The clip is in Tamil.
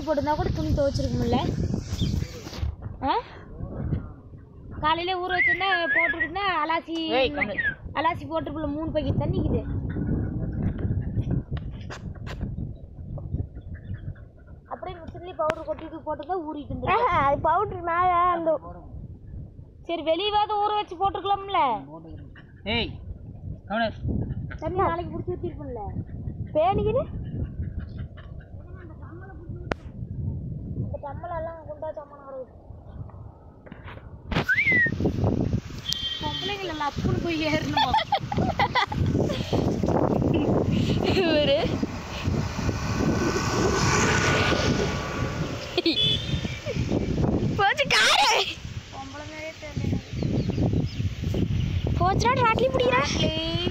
போட்டிருந்தா கூட துணி துவைச்சிருக்கும்ல ஆ காலையில ஊற வச்சிருந்தா போட்டுருக்குன்னா அலாசி ஏய், கண்ணு. அலாசி போட்டிருக்குள்ள மூணு பாக்கெட் தண்ணிக்குது அப்படியே மிஷின்லேயே பவுடர் கொட்டிட்டு போட்டு தான் ஊறிட்டு இருந்தது அது பவுட்ரு மேலே அந்த சரி வெளியவாத ஊற வச்சு போட்டுருக்கலாம்ல ஏய் கவன தண்ணி நாளைக்கு பிடிச்சி ஊற்றிருப்போம்ல பேணிக்குது இந்த டம்மலெல்லாம் குண்டா சம்மன் வரும் பொம்பளைங்கள லப்புன்னு போய் ஏறணும் இவரு போச்சு காரு பொம்பளை மாதிரியே தெரியல போச்சுடா ராட்லி பிடிக்கிறா ப்ளீஸ்